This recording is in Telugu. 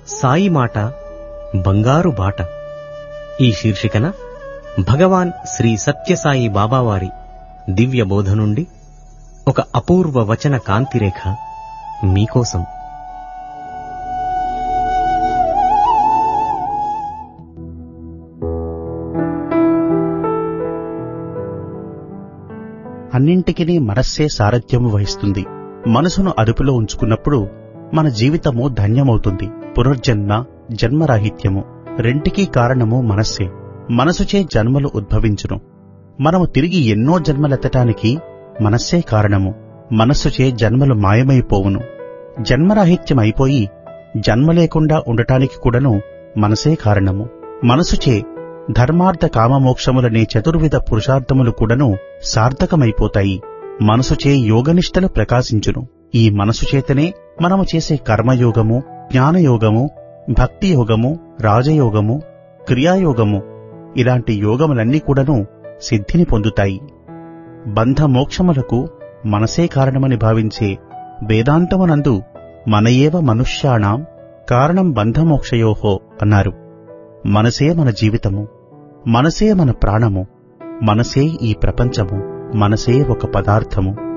సాయి మాట బంగారు బాట ఈ శీర్షికన భగవాన్ శ్రీ సత్యసాయి బాబావారి దివ్య బోధ నుండి ఒక అపూర్వ వచన కాంతిరేఖ మీకోసం అన్నింటికీ మనస్సే సారథ్యము వహిస్తుంది మనసును అదుపులో ఉంచుకున్నప్పుడు మన జీవితము ధన్యమవుతుంది పునర్జన్మ జన్మరాహిత్యము రెంటికీ కారణము మనస్సే మనసుచే జన్మలు ఉద్భవించును మనము తిరిగి ఎన్నో జన్మలెత్తటానికి మనస్సే కారణము మనస్సుచే జన్మలు మాయమైపోవును జన్మరాహిత్యమైపోయి జన్మ లేకుండా ఉండటానికి కూడాను మనసే కారణము మనసుచే ధర్మార్థ కామమోక్షములనే చతుర్విధ పురుషార్థములు కూడాను సార్థకమైపోతాయి మనసుచే యోగనిష్టలు ప్రకాశించును ఈ మనసు చేతనే మనము చేసే కర్మయోగము జ్ఞానయోగము భక్తి యోగము రాజయోగము క్రియాయోగము ఇలాంటి యోగములన్నీ కూడాను సిద్ధిని పొందుతాయి బంధ మోక్షములకు మనసే కారణమని భావించే వేదాంతమునందు మనయేవ మనుష్యాణం కారణం బంధమోక్షయోహో అన్నారు మనసే మన జీవితము మనసే మన ప్రాణము మనసే ఈ ప్రపంచము మనసే ఒక పదార్థము